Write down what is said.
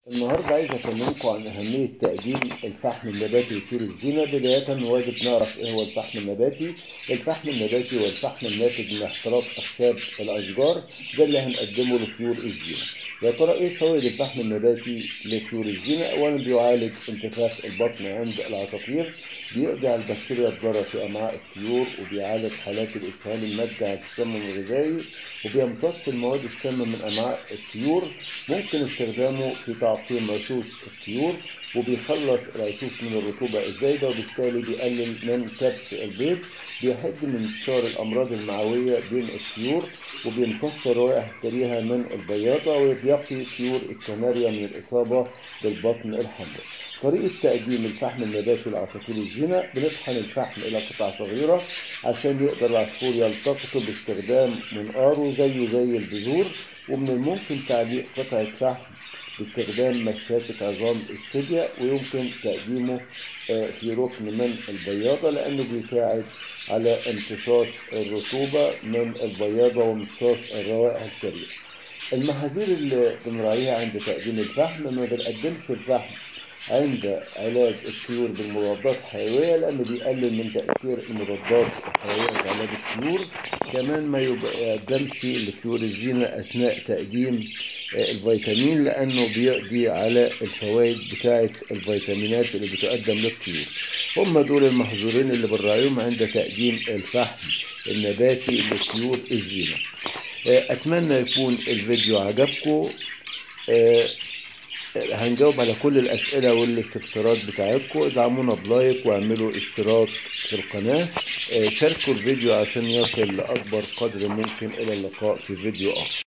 النهارده عايز اكلمكم عن اهميه تقديم الفحم النباتي لطيور الزينه بدايه واجب نعرف ايه هو الفحم النباتي الفحم النباتي هو الفحم الناتج من احتراق اخشاب الاشجار ده اللي هنقدمه لطيور الزينه يا ترى ايه فوائد الفحم النباتي لطيور الزينه اولا بيعالج انتفاخ البطن عند العصافير بيقضي على البكتيريا الضاره في امعاء الطيور وبيعالج حالات الاسهال الناتجه عن التسمم الغذائي وبيمتص المواد السامه من امعاء الطيور ممكن استخدامه في تعقيم عشوش الطيور وبيخلص العشوش من الرطوبة الزايدة وبالتالي بيقلل من كبس البيض بيحد من انتشار الأمراض المعوية بين الطيور وبيمتص الروائح الكريهة من البياضة وبيقي طيور الكناريا من الإصابة بالبطن الحمراء طريقة تقديم الفحم النباتي لعصافير الزينة بنطحن الفحم إلى قطع صغيرة عشان يقدر العصفور يلتقطه باستخدام منقاره زيه زي البذور ومن الممكن تعليق قطعة فحم باستخدام مشاتة عظام الثدية ويمكن تقديمه في ركن من البياضة لأنه بيساعد على امتصاص الرطوبة من البياضة وامتصاص الروائح الكريهة. المحاذير اللي بنراعيها عند تقديم الفحم ما بنقدمش الفحم عند علاج الطيور بالمضادات الحيوية لأنه بيقلل من تأثير المضادات الحيوية في علاج الطيور كمان ما يقدمش لطيور الزينة أثناء تقديم الفيتامين لأنه بيقضي على الفوائد بتاعة الفيتامينات اللي بتقدم للطيور هم دول المحظورين اللي بنراعيهم عند تقديم الفحم النباتي لطيور الزينة أتمنى يكون الفيديو عجبكم هنجاوب على كل الأسئلة والاستفسارات بتاعتكم ادعمونا بلايك واعملوا اشتراك في القناة شاركوا الفيديو عشان يصل لأكبر قدر ممكن إلى اللقاء في فيديو آخر